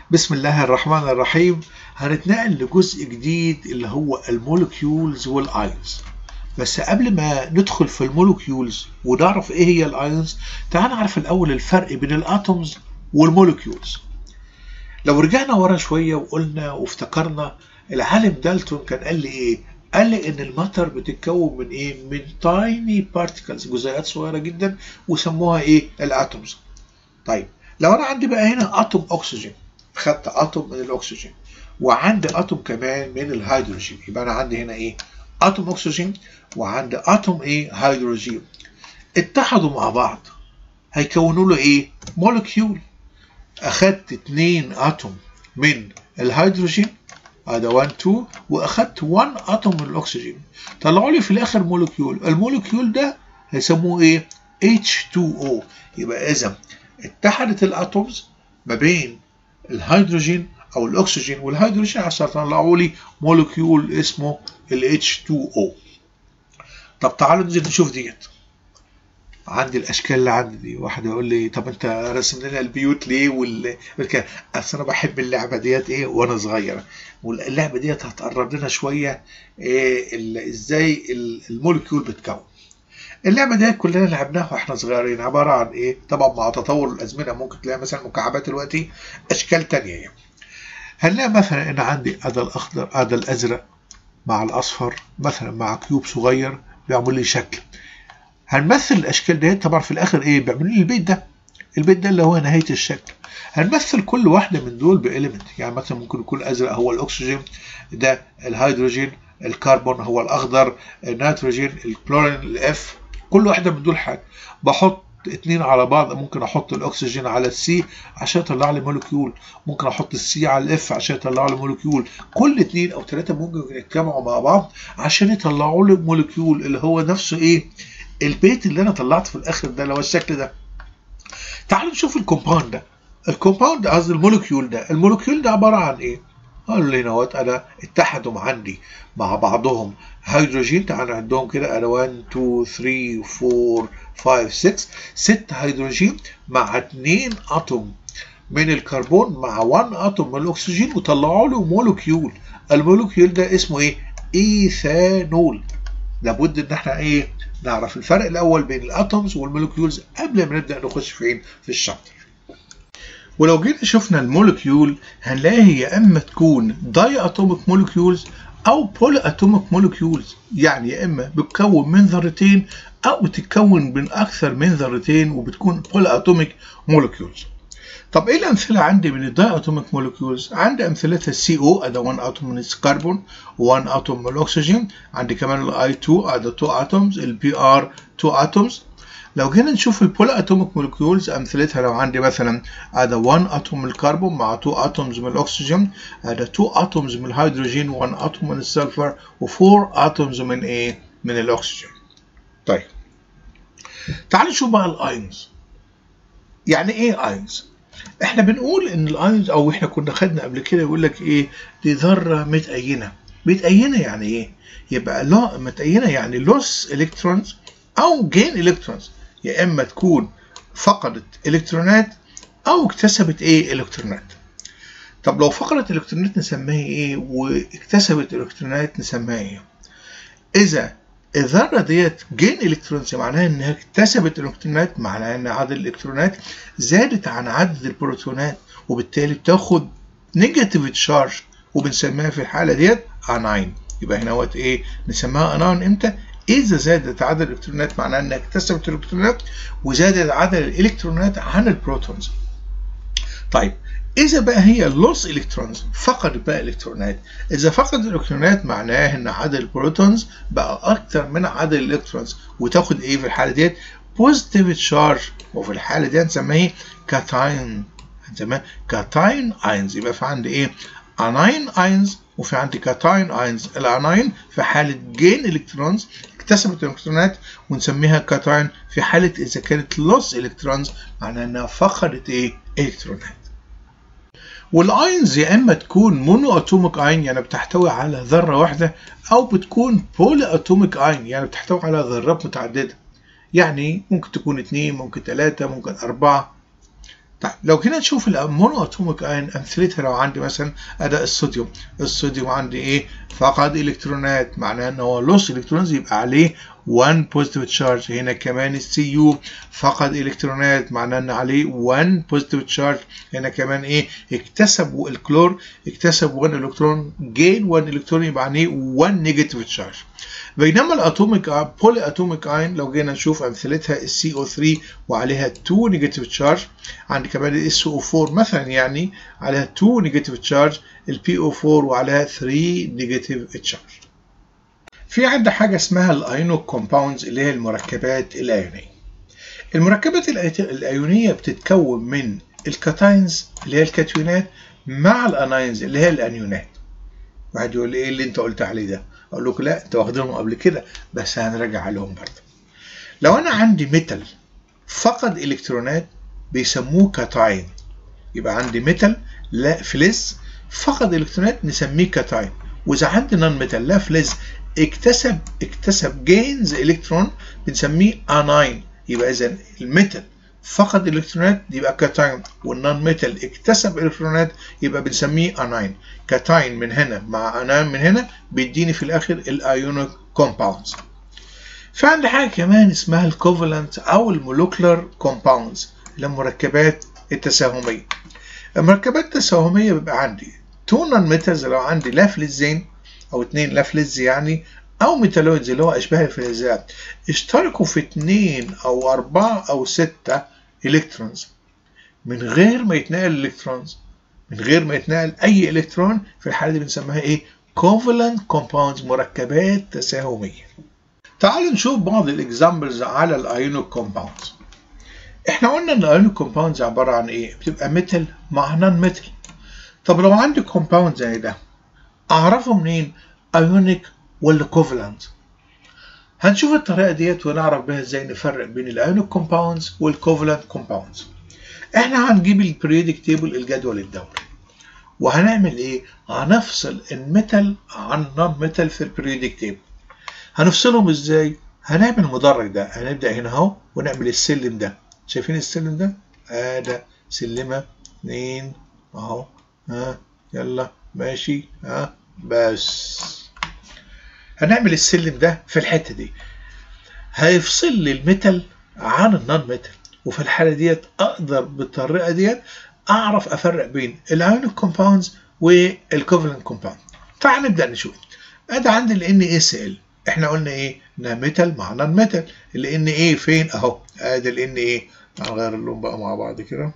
بسم الله الرحمن الرحيم هنتنقل لجزء جديد اللي هو المولكيولز والايونز بس قبل ما ندخل في المولكيولز ونعرف ايه هي الايونز تعال نعرف الاول الفرق بين الاتومز والمولكيولز لو رجعنا ورا شويه وقلنا وافتكرنا العالم دالتون كان قال لي ايه قال لي ان الماتر بتتكون من ايه من تايني بارتيكلز جزيئات صغيره جدا وسموها ايه الاتومز طيب لو انا عندي بقى هنا اتوم اكسجين خدت اتوم من الاكسجين وعندي اتوم كمان من الهيدروجين يبقى انا عندي هنا ايه اتوم اكسجين وعندي اتوم ايه هيدروجين اتحدوا مع بعض هيكونوا له ايه مولكيول اخدت اتنين اتوم من الهيدروجين هذا 1 2 واخدت 1 اتوم من الاكسجين طلعوا لي في الاخر مولكيول المولكيول ده هيسموه ايه H2O يبقى اذا اتحدت الاتومز ما بين الهيدروجين او الاكسجين والهيدروجين عشان يطلعوا لي مولكيول اسمه ال H2O طب تعالوا ننزل نشوف ديت عندي الاشكال اللي عندي دي واحد يقول لي طب انت رسم لنا البيوت ليه وال اصل انا بحب اللعبه ديت ايه وانا صغير واللعبه ديت هتقرب لنا شويه إيه ازاي المولكيول بتكون اللعبه ديت كلنا لعبناها واحنا صغيرين عباره عن ايه طبعا مع تطور الازمنه ممكن تلاقي مثلا مكعبات دلوقتي اشكال تانية يعني هنلاقي مثلا ان عندي ادى الاخضر ادى الازرق مع الاصفر مثلا مع كيوب صغير بيعمل لي شكل هنمثل الاشكال ديت طبعا في الاخر ايه بيعملوا لي البيت ده البيت ده اللي هو نهايه الشكل هنمثل كل واحده من دول بإليمنت يعني مثلا ممكن يكون الازرق هو الاكسجين ده الهيدروجين الكربون هو الاخضر النيتروجين الكلورين الاف كل واحده من دول حاجه بحط اتنين على بعض ممكن احط الاكسجين على السي عشان يطلع لي مولكيول ممكن احط السي على الاف عشان يطلع لي مولكيول كل اتنين او ثلاثه ممكن يتجمعوا مع بعض عشان يطلعوا لي مولكيول اللي هو نفسه ايه البيت اللي انا طلعت في الاخر ده اللي هو الشكل ده تعالوا نشوف الكومباوند ده الكومباوند قصدي المولكيول ده المولكيول ده عباره عن ايه قالوا لي نوات انا اتحدوا عندي مع بعضهم هيدروجين تعالوا عندهم كده انا 1 2 3 4 5 6 6 هيدروجين مع 2 اتوم من الكربون مع 1 اتوم من الاكسجين وطلعوا له مولكيول المولكيول ده اسمه ايه ايثانول لابد ان احنا ايه نعرف الفرق الاول بين الاتومز والمولكيولز قبل ما نبدا نخش فين في الشابتر ولو جينا شفنا المولكيول هنلاقي يا اما تكون داي اتوميك مولكيولز او بولي اتوميك مولكيولز يعني يا اما بتكون من ذرتين او بتتكون من اكثر من ذرتين وبتكون بولي اتوميك مولكيولز طب ايه الامثله عندي من الداي اتوميك مولكيولز عندي امثلتها السي او ادي 1 اتوم من الكربون 1 اتوم من الاكسجين عندي كمان الاي 2 ادي 2 اتومز البي ار 2 اتومز لو جينا نشوف البولي اتوميك مولكيولز امثلتها لو عندي مثلا ادي 1 اتوم من الكربون مع 2 اتومز من الاكسجين ادي 2 اتومز من الهيدروجين 1 اتوم من السلفر و4 اتومز من ايه من الاكسجين طيب تعالوا نشوف بقى الايونز يعني ايه ايونز احنا بنقول ان الايونز او احنا كنا خدنا قبل كده يقول لك ايه دي ذره متأينه متأينه يعني ايه يبقى لا متأينه يعني لوس الكترونز او جين الكترونز يا اما تكون فقدت الكترونات او اكتسبت ايه الكترونات طب لو فقدت الكترونات نسميها ايه واكتسبت الكترونات نسميها ايه اذا الذره ديت جين الكترونز معناها انها اكتسبت الكترونات معناها ان عدد الالكترونات زادت عن عدد البروتونات وبالتالي بتاخد نيجاتيف تشارج وبنسميها في الحاله ديت اناين يبقى هنا وقت ايه نسميها اناين امتى اذا زادت عدد الالكترونات معناها انها اكتسبت الالكترونات وزادت عدد الالكترونات عن البروتونز طيب اذا بقى هي لوس الكترونز فقدت بقى الكترونات اذا فقدت الالكترونات معناه ان عدد البروتونز بقى اكتر من عدد الالكترونز وتاخد ايه في الحاله ديت بوزيتيف تشارج وفي الحاله دي هنسميها كاتاين هنسميها كاتاين اينز يبقى في عندي ايه اناين اينز وفي عندي كاتاين اينز الاناين في حاله جين الكترونز اكتسبت الالكترونات ونسميها كاتاين في حاله اذا كانت لوس الكترونز معناها انها فقدت ايه الكترونات والاينز يا اما تكون مونو اتوميك اين يعني بتحتوي على ذره واحده او بتكون بولي اتوميك اين يعني بتحتوي على ذرات متعدده يعني ممكن تكون اتنين ممكن تلاتة ممكن أربعة طيب لو جينا نشوف المونو اتوميك ايون امثلتها لو عندي مثلا اداء الصوديوم الصوديوم عندي ايه فقد الكترونات معناها ان هو لوس الكترونز يبقى عليه 1 بوزيتيف تشارج هنا كمان السي يو فقد الكترونات معناها ان عليه 1 بوزيتيف تشارج هنا كمان ايه اكتسب الكلور اكتسب 1 الكترون جين 1 الكترون يبقى عليه 1 نيجاتيف تشارج بينما الاتوميك بولي اتوميك اين لو جينا نشوف امثلتها السي او 3 وعليها 2 نيجاتيف تشارج عندي كمان الاس او 4 مثلا يعني عليها 2 نيجاتيف تشارج البي او 4 وعليها 3 نيجاتيف تشارج في عندنا حاجه اسمها الايونو كومباوندز اللي هي المركبات الايونيه المركبات الايونيه بتتكون من الكاتاينز اللي هي الكاتيونات مع الاناينز اللي هي الانيونات واحد يقول لي ايه اللي انت قلت عليه ده اقول لكم لا انت واخدينهم قبل كده بس هنرجع عليهم برضه لو انا عندي ميتال فقد الكترونات بيسموه كاتاين يبقى عندي ميتال لا فلز فقد الكترونات نسميه كاتاين واذا عندي نون ميتال لا فلز اكتسب اكتسب جينز الكترون بنسميه اناين يبقى اذا الميتال فقد الكترونات يبقى كاتاين والنون ميتال اكتسب الكترونات يبقى بنسميه اناين كاتاين من هنا مع اناين من هنا بيديني في الاخر الايونيك كومباوندز في عندي حاجه كمان اسمها الكوفالنت او المولوكولار كومباوندز المركبات التساهميه المركبات التساهميه بيبقى عندي تو نون ميتالز لو عندي لا فلزين او اتنين لا فلز يعني او ميتالويدز اللي هو اشباه الفلزات اشتركوا في اتنين او اربعة او ستة الكترونز من غير ما يتنقل الالكترونز من غير ما يتنقل اي الكترون في الحالة دي بنسميها ايه covalent compounds مركبات تساهمية تعالوا نشوف بعض الاكزامبلز على الايونيك كومباوندز احنا قلنا ان الايونيك كومباوندز عبارة عن ايه بتبقى ميتال مع نون ميتال طب لو عندي كومباوند زي ده اعرفه منين ايونيك ولا كوفالنت هنشوف الطريقه ديت ونعرف بها ازاي نفرق بين الايونيك كومباوندز والكوفالنت كومباوندز احنا هنجيب البريودك تيبل الجدول الدوري وهنعمل ايه هنفصل الميتال عن النون ميتال في البريودك تيبل هنفصلهم ازاي هنعمل المدرج ده هنبدا هنا اهو ونعمل السلم ده شايفين السلم ده اه ده سلمه اتنين اهو ها يلا ماشي ها بس هنعمل السلم ده في الحته دي هيفصل لي الميتال عن النون ميتال وفي الحاله ديت اقدر بالطريقه ديت اعرف افرق بين الايونيك كومباوندز والكوفالنت كومباوند تعال نبدا نشوف ادي عندي ال ان اس ال احنا قلنا ايه انها ميتال مع نون ميتال ال ان ايه فين اهو ادي ال ان ايه هنغير اللون بقى مع بعض كده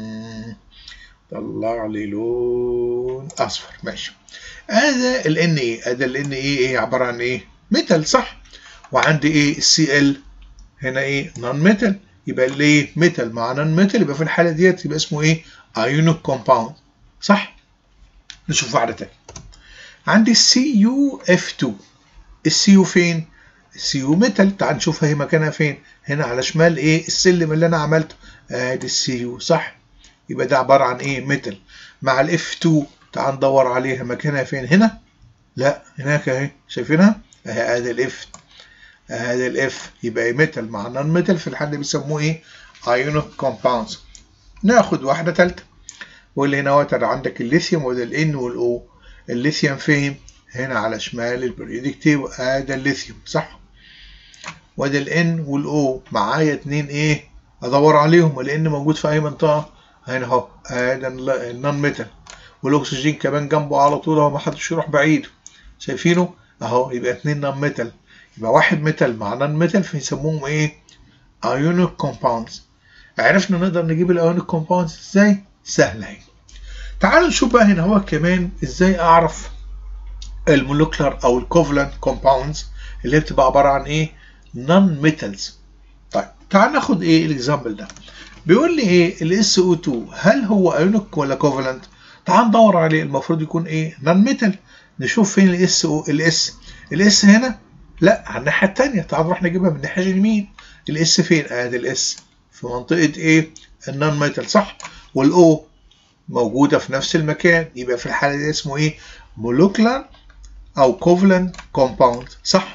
طلع لي لون اصفر ماشي هذا ال ان ايه هذا ال ان ايه ايه عباره عن ايه ميتال صح وعندي ايه السي ال هنا ايه نون ميتال يبقى ليه ميتال مع نون ميتال يبقى في الحاله ديت يبقى اسمه ايه ايونيك كومباوند صح نشوف واحده تاني عندي السي يو اف 2 السي يو فين السي يو ميتال تعال نشوفها هي مكانها فين هنا على شمال ايه السلم اللي انا عملته ادي السي يو صح يبقى ده عباره عن ايه ميتال مع الاف 2 تعال ندور عليها مكانها فين هنا لا هناك اهي شايفينها اهي ادي الاف ادي الاف يبقى ميتال مع نون ميتال في الحال بيسموه ايه ايونيك كومباوندز ناخد واحده ثالثه واللي هنا وتر عندك الليثيوم وده الان والاو الليثيوم فين هنا على شمال البريودك تيبل ادي الليثيوم صح وده الان والاو معايا اتنين ايه ادور عليهم الان موجود في اي منطقه هنا اهو ادي النون ميتال والاكسجين كمان جنبه على طول اهو ما حدش يروح بعيد شايفينه اهو يبقى اتنين نون ميتال يبقى واحد ميتال مع نون ميتال فيسموهم ايه ايونيك كومباوندز عرفنا نقدر نجيب الايونيك كومباوندز ازاي سهله اهي تعالوا نشوف بقى هنا هو كمان ازاي اعرف المولكولار او الكوفلنت كومباوندز اللي بتبقى عباره عن ايه نون ميتالز طيب تعال ناخد ايه الاكزامبل ده بيقول لي ايه الاس او 2 هل هو ايونيك ولا كوفلنت تعال ندور عليه المفروض يكون ايه نون ميتال نشوف فين الاس او الاس الاس هنا لا على الناحيه الثانيه تعال نروح نجيبها من الناحيه اليمين الاس فين ادي الاس في منطقه ايه النون ميتال صح والاو موجوده في نفس المكان يبقى في الحاله دي اسمه ايه مولكولار او كوفلنت كومباوند صح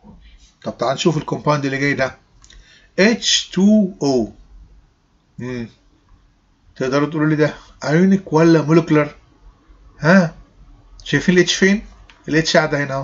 طب تعال نشوف الكومباوند اللي جاي ده H2O مم. تقدروا تقولوا لي ده ايونيك ولا مولكولر ها شايفين الاتش فين الاتش قاعده هنا اهو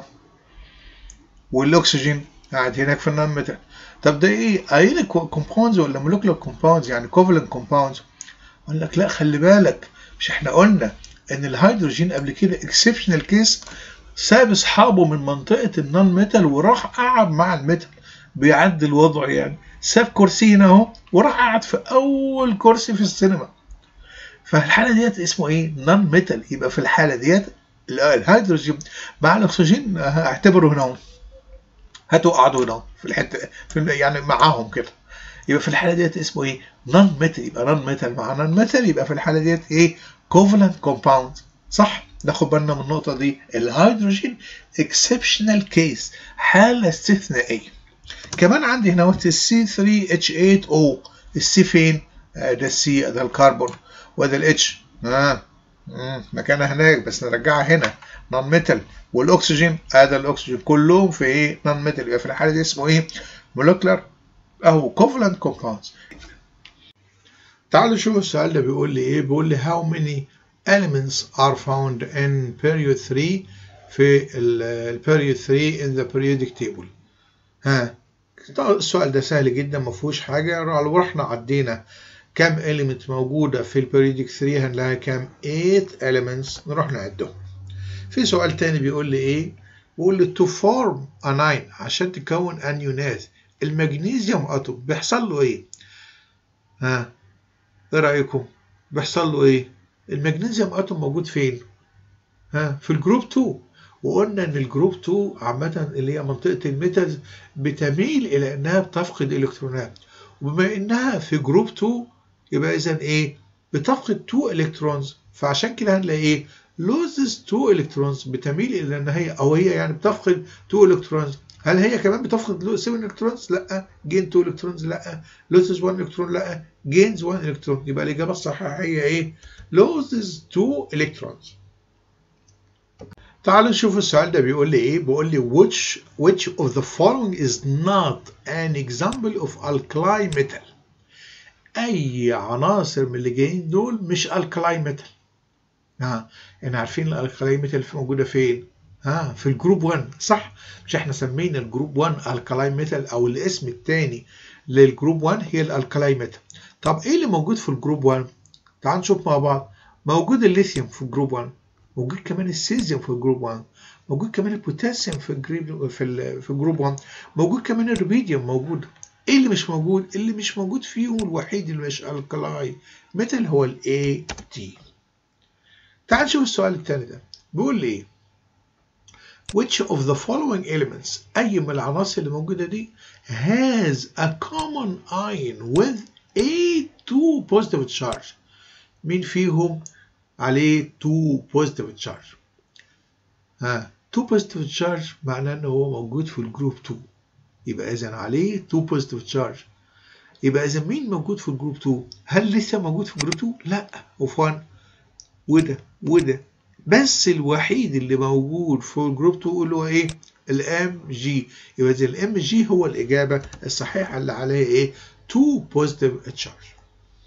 والاكسجين قاعد هناك في النون ميتال طب ده ايه ايونيك كومباوندز ولا مولكولر كومباوندز يعني كوفالنت كومباوندز اقول لك لا خلي بالك مش احنا قلنا ان الهيدروجين قبل كده اكسبشنال كيس ساب اصحابه من منطقه النون ميتال وراح قعد مع الميتال بيعدل وضعه يعني ساب كرسي هنا اهو وراح قعد في اول كرسي في السينما فالحاله ديت اسمه ايه نون ميتال يبقى في الحاله ديت الهيدروجين مع الاكسجين اعتبره هنا اهو هاتوا قعدوا هنا في الحته في يعني معاهم كده يبقى في الحاله ديت اسمه ايه نون ميتال يبقى نون ميتال مع نون ميتال يبقى في الحاله ديت ايه كوفالنت كومباوند صح ناخد بالنا من النقطه دي الهيدروجين اكسبشنال كيس حاله استثنائيه كمان عندي هنا وقت السي 3 اتش 8 او السي فين آه ده السي ده الكربون وده الاتش اه مكانها هناك بس نرجعها هنا نون ميتال والاكسجين ادي الاكسجين كلهم في ايه نون ميتال يبقى في الحاله دي اسمه ايه مولكولار او كوفالنت كومباوندز تعالوا نشوف السؤال ده بيقول لي ايه بيقول لي how many elements are found in period 3 في ال period 3 in the periodic table ها السؤال ده سهل جدا ما فيهوش حاجه لو رحنا عدينا كم element موجوده في البريودك 3 هنلاقي كام 8 elements نروح نعدهم في سؤال تاني بيقول لي ايه بيقول لي to form anion عشان تكون انيونات المغنيسيوم اتوم بيحصل له ايه ها ايه رايكم بيحصل له ايه المغنيسيوم اتوم موجود فين ها في الجروب 2 وقلنا ان الجروب 2 عامه اللي هي منطقه الميتالز بتميل الى انها بتفقد الكترونات وبما انها في جروب 2 يبقى اذا ايه بتفقد 2 الكترونز فعشان كده هنلاقي ايه loses 2 الكترونز بتميل الى ان هي او هي يعني بتفقد 2 الكترونز هل هي كمان بتفقد 7 الكترونز لا جين 2 الكترونز لا loses 1 الكترون لا جينز 1 الكترون يبقى الاجابه الصحيحه هي ايه loses 2 الكترونز تعالوا نشوف السؤال ده بيقول لي ايه بيقول لي which which of the following is not an example of alkali metal اي عناصر من اللي جايين دول مش الكلاي ميتال ها احنا عارفين الالكلاي ميتال موجوده فين ها في الجروب 1 صح مش احنا سمينا الجروب 1 الكلاي ميتال او الاسم الثاني للجروب 1 هي الالكلاي ميتال طب ايه اللي موجود في الجروب 1 تعال نشوف مع بعض موجود الليثيوم في الجروب 1 موجود كمان السيزيوم في الجروب 1 موجود كمان البوتاسيوم في الجروب في في الجروب 1 موجود كمان الربيديوم موجود ايه اللي مش موجود اللي مش موجود فيهم الوحيد اللي مش الكلاي ميتال هو الاي تي تعال نشوف السؤال الثاني ده بيقول لي ايه which of the following elements اي من العناصر اللي موجوده دي has a common ion with a two positive charge مين فيهم عليه 2 positive charge ها 2 positive charge معناه ان هو موجود في الجروب 2 يبقى اذا عليه 2 positive charge يبقى اذا مين موجود في الجروب 2 هل لسه موجود في الجروب 2 لا اوف 1 وده وده بس الوحيد اللي موجود في الجروب 2 اللي هو ايه الام جي يبقى اذا الام جي هو الاجابه الصحيحه اللي عليها ايه 2 positive charge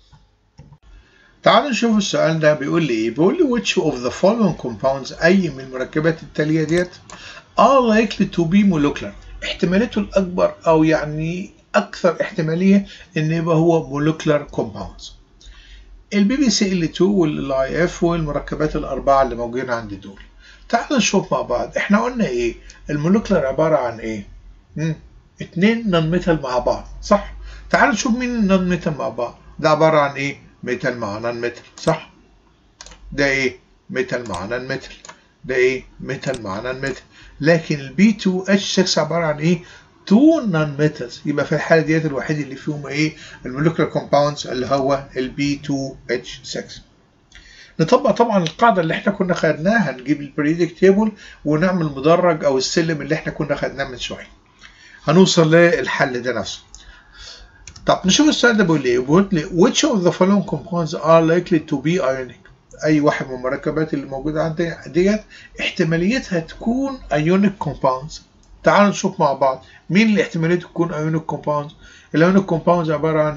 تعالوا نشوف السؤال ده بيقول لي ايه بيقول لي which of the following compounds اي من المركبات التاليه ديت are likely to be molecular احتماليته الاكبر او يعني اكثر احتماليه ان يبقى هو molecular compounds البي بي سي ال 2 والاي اف والمركبات الاربعه اللي موجودين عندي دول تعالوا نشوف مع بعض احنا قلنا ايه المولكولر عباره عن ايه مم. اتنين نون ميتال مع بعض صح تعالوا نشوف مين النون ميتال مع بعض ده عباره عن ايه ميتال مع نون ميتال صح ده ايه ميتال مع نون ميتال ده ايه ميتال مع نون ميتال لكن البي 2 اتش 6 عباره عن ايه تو نون ميتالز يبقى في الحاله ديت الوحيد اللي فيهم ايه المولكيولر كومباوندز اللي هو البي 2 اتش 6 نطبق طبعا القاعده اللي احنا كنا خدناها نجيب البريدكت تيبل ونعمل مدرج او السلم اللي احنا كنا خدناه من شويه هنوصل للحل ده نفسه طب نشوف السؤال ده بيقول ايه بيقول لي which of the following compounds are likely to be ionic اي واحد من المركبات اللي موجوده عندي ديت احتماليتها تكون ionic compounds تعالوا نشوف مع بعض مين اللي احتماليته تكون ionic compounds الايونيك compounds عباره عن ايه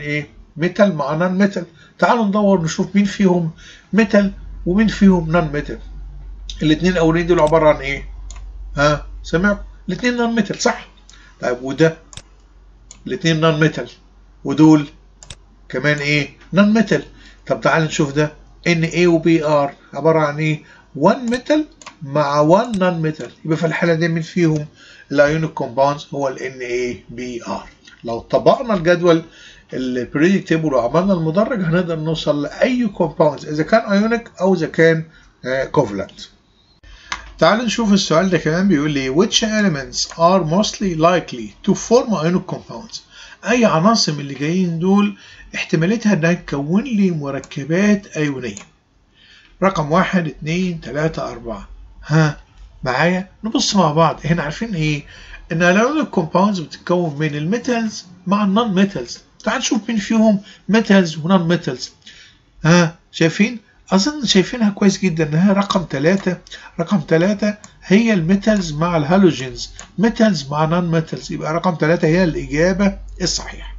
ميتال مع نون ميتال تعالوا ندور نشوف مين فيهم ميتال ومين فيهم نون ميتال الاثنين الاولين دول عباره عن ايه ها سمعت الاثنين نون ميتال صح طيب وده الاثنين نون ميتال ودول كمان ايه نون ميتال طب تعال نشوف ده ان اي وبي ار عباره عن ايه 1 ميتال مع 1 نون ميتال يبقى في الحاله دي مين فيهم الايونيك كومباوندز هو ال ان اي بي ار لو طبقنا الجدول البريدك تيبل وعملنا المدرج هنقدر نوصل لاي كومباوندز اذا كان ايونيك او اذا كان كوفلنت تعال نشوف السؤال ده كمان بيقول لي which elements are mostly likely to form ionic compounds اي عناصر من اللي جايين دول احتماليتها انها تكون لي مركبات ايونيه رقم واحد اتنين تلاتة أربعة ها معايا نبص مع بعض هنا عارفين ايه ان الايونيك كومباوندز بتتكون من الميتالز مع النون ميتالز تعال نشوف مين فيهم ميتالز ونون ميتالز ها شايفين اظن شايفينها كويس جدا انها رقم ثلاثة رقم ثلاثة هي الميتالز مع الهالوجينز ميتالز مع نون ميتالز يبقى رقم ثلاثة هي الاجابة الصحيحة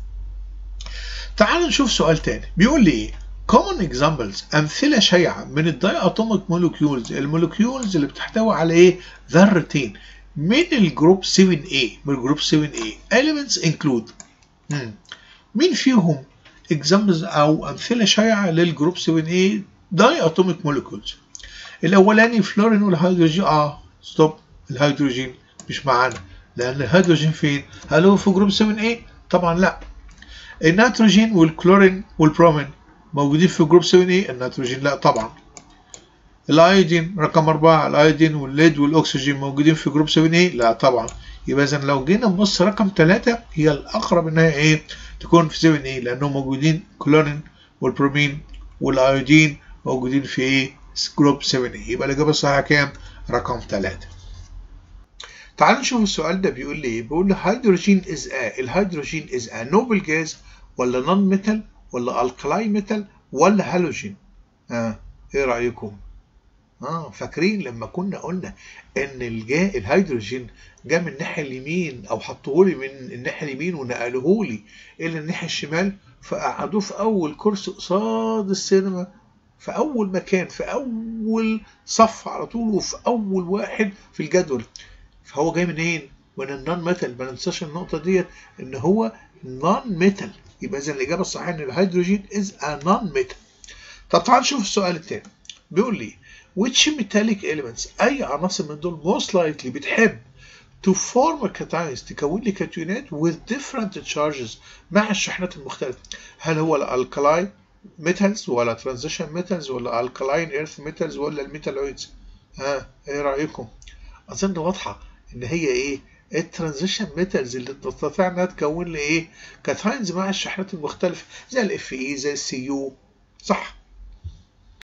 تعالوا نشوف سؤال تاني بيقول لي ايه common examples أمثلة شائعة من الداي اتوميك مولكيولز المولكيولز اللي بتحتوي على ايه ذرتين من الجروب 7A من الجروب 7A elements include مم. مين فيهم examples او امثله شائعه للجروب 7A داي اتوميك مولكيولز الاولاني فلورين والهيدروجين اه ستوب الهيدروجين مش معانا لان الهيدروجين فين هل هو في جروب 7A طبعا لا النيتروجين والكلورين والبرومين موجودين في جروب 7A النيتروجين لا طبعا الايودين رقم أربعة الايودين والليد والاكسجين موجودين في جروب 7A لا طبعا يبقى اذا لو جينا نبص رقم 3 هي الاقرب انها ايه تكون في 7A لانهم موجودين كلورين والبرومين والايودين موجودين في ايه جروب 7A يبقى الاجابه الصحيحه كام رقم 3 تعال نشوف السؤال ده بيقول لي ايه بيقول لي هيدروجين از ا الهيدروجين از ا نوبل جاز ولا نون ميتال ولا الكلاي ميتال ولا هالوجين اه ايه رايكم اه فاكرين لما كنا قلنا ان الجا الهيدروجين جه من الناحيه اليمين او حطوه لي من الناحيه اليمين ونقلوه لي الى الناحيه الشمال فقعدوه في اول كرسي قصاد السينما في اول مكان في اول صف على طول وفي اول واحد في الجدول فهو جاي منين؟ من النون ميتال ما ننساش النقطه ديت ان هو نون ميتال يبقى اذا الاجابه الصحيحه ان الهيدروجين از ا نون ميتال طب تعال نشوف السؤال الثاني بيقول لي which metallic elements اي عناصر من دول most likely بتحب to form a cations تكون لي كاتيونات with different charges مع الشحنات المختلفة هل هو الالكلاي metals ولا transition metals ولا alkaline earth metals ولا الميتالويدز ها ايه رأيكم اظن واضحة ان هي ايه الترانزيشن ميتالز اللي تستطيع انها تكون لي ايه كاتاينز مع الشحنات المختلفة زي الاف اي زي السي يو صح